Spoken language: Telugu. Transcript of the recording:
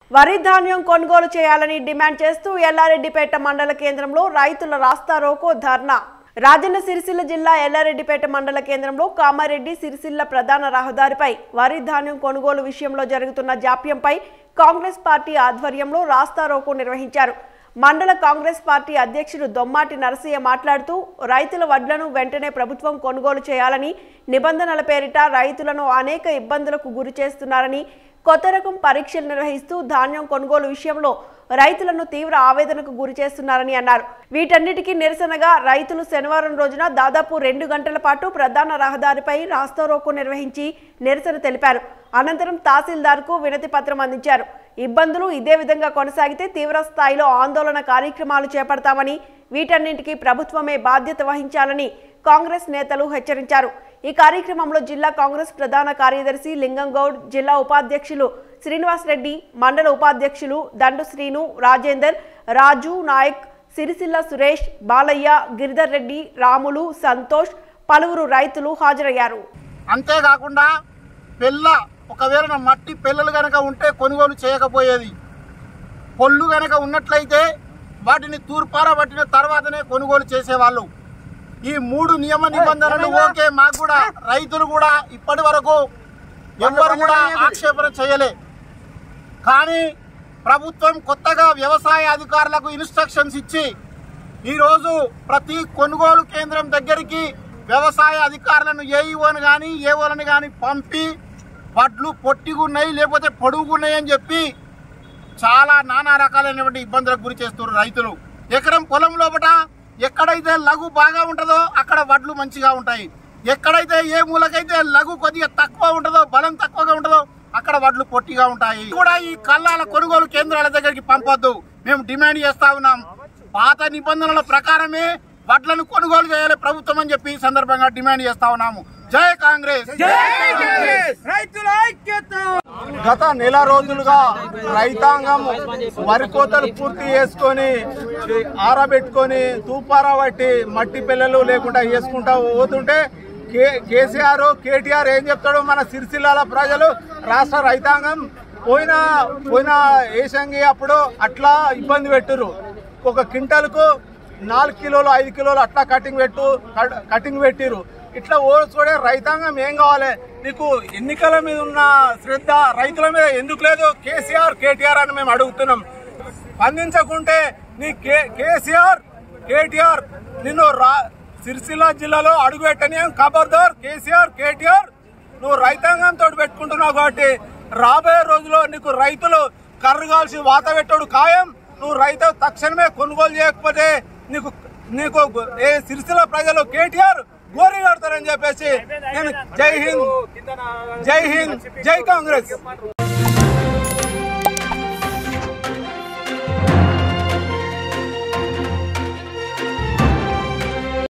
వరి ధాన్యం కొనుగోలు చేయాలని డిమాండ్ చేస్తూ ఎల్లారెడ్డిపేట మండల కేంద్రంలో రైతుల రాస్తా రోకో ధర్నా రాజన్న సిరిసిల్ల జిల్లా ఎల్లారెడ్డిపేట మండల కేంద్రంలో కామారెడ్డి సిరిసిల్ల ప్రధాన రహదారిపై వరి ధాన్యం కొనుగోలు విషయంలో జరుగుతున్న జాప్యంపై కాంగ్రెస్ పార్టీ ఆధ్వర్యంలో రాస్తా రోకో నిర్వహించారు మండల కాంగ్రెస్ పార్టీ అధ్యక్షుడు దొమ్మాటి నరసయ్య మాట్లాడుతూ రైతుల వడ్లను వెంటనే ప్రభుత్వం కొనుగోలు చేయాలని నిబంధనల పేరిట రైతులను అనేక ఇబ్బందులకు గురి చేస్తున్నారని కొత్త రకం పరీక్షలు నిర్వహిస్తూ ధాన్యం కొనుగోలు విషయంలో రైతులను తీవ్ర ఆవేదనకు గురి చేస్తున్నారని అన్నారు వీటన్నిటికీ నిరసనగా రైతులు శనివారం రోజున దాదాపు రెండు గంటల పాటు ప్రధాన రహదారిపై రాస్తారోకో నిర్వహించి నిరసన తెలిపారు అనంతరం తహసీల్దార్కు వినతి పత్రం అందించారు ఇబ్బందులు ఇదే విధంగా కొనసాగితే తీవ్ర స్థాయిలో ఆందోళన కార్యక్రమాలు చేపడతామని వీటన్నింటికీ ప్రభుత్వమే బాధ్యత వహించాలని కాంగ్రెస్ నేతలు హెచ్చరించారు ఈ కార్యక్రమంలో జిల్లా కాంగ్రెస్ ప్రధాన కార్యదర్శి లింగం గౌడ్ జిల్లా ఉపాధ్యక్షులు శ్రీనివాస్ రెడ్డి మండల ఉపాధ్యక్షులు దండు శ్రీను రాజేందర్ రాజు నాయక్ సిరిసిల్ల సురేష్ బాలయ్య గిరిధర్ రెడ్డి రాములు సంతోష్ పలువురు రైతులు హాజరయ్యారు అంతేకాకుండా పెళ్ళ ఒకవేళ నా మట్టి పిల్లలు గనక ఉంటే కొనుగోలు చేయకపోయేది పొల్లు గనక ఉన్నట్లయితే వాటిని తూర్పార పట్టిన తర్వాతనే కొనుగోలు చేసేవాళ్ళు ఈ మూడు నియమ నిబంధనలు ఓకే మాకు కూడా రైతులు కూడా ఇప్పటి వరకు ఎవ్వరు కూడా ఆక్షేపణ చేయలే కానీ ప్రభుత్వం కొత్తగా వ్యవసాయ అధికారులకు ఇన్స్ట్రక్షన్స్ ఇచ్చి ఈరోజు ప్రతి కొనుగోలు కేంద్రం దగ్గరికి వ్యవసాయ అధికారులను ఏఈఓని కానీ ఏఓలను కానీ పంపి వడ్లు పొట్టిగున్నాయి లేకపోతే పొడుగున్నాయి అని చెప్పి చాలా నానా రకాలైనటువంటి ఇబ్బందులకు గురి చేస్తున్నారు రైతులు ఎకరం పొలం లోపట ఎక్కడైతే లఘు బాగా ఉంటుందో అక్కడ వడ్లు మంచిగా ఉంటాయి ఎక్కడైతే ఏ మూలకైతే లఘు కొద్దిగా తక్కువ ఉంటుందో బలం తక్కువగా ఉంటుందో అక్కడ వడ్లు పొట్టిగా ఉంటాయి కూడా ఈ కల్లాల కొనుగోలు కేంద్రాల దగ్గరికి పంపొద్దు మేము డిమాండ్ చేస్తా ఉన్నాం పాత నిబంధనల ప్రకారమే వడ్లను కొనుగోలు చేయాలి ప్రభుత్వం అని చెప్పి ఈ సందర్భంగా డిమాండ్ చేస్తా ఉన్నాము జై కాంగ్రెస్ గత నెల రోజులుగా రైతాంగం వరి కోతలు పూర్తి చేసుకొని ఆరబెట్టుకొని తూపారా పట్టి మట్టి పిల్లలు లేకుండా వేసుకుంటా పోతుంటే కే కేసీఆర్ కేటీఆర్ ఏం చెప్తాడు మన సిరిసిల్లాల ప్రజలు రాష్ట్ర రైతాంగం పోయిన పోయిన ఏసంగి అప్పుడు అట్లా ఇబ్బంది పెట్టురు ఒక క్వింటల్కు నాలుగు కిలోలు ఐదు కిలోలు అట్లా కటింగ్ పెట్టు కట్- కటింగ్ పెట్టిరు ఇట్లా ఓడ్చుకోడే రైతాంగం ఏం కావాలి నీకు ఎన్నికల మీద ఉన్న శ్రద్ధ రైతుల మీద ఎందుకు లేదు కేసీఆర్ కేటీఆర్ అని మేము అడుగుతున్నాం స్పందించకుంటే నీ కే కేసీఆర్ కేటీఆర్ నిన్ను రా సిరిసిల్ల జిల్లాలో అడుగుపెట్టని ఖబర్దార్ కేసీఆర్ కేటీఆర్ నువ్వు రైతాంగంతో పెట్టుకుంటున్నావు కాబట్టి రాబోయే రోజుల్లో నీకు రైతులు కర్రు కాల్చి వాత పెట్టాడు ఖాయం నువ్వు రైతు తక్షణమే కొనుగోలు చేయకపోతే నీకు నీకు ఏ సిరిసిల్ల ప్రజలు కేటీఆర్ గోరి కడతారని చెప్పేసి నేను జై హింద్ జై హింద్ జై కాంగ్రెస్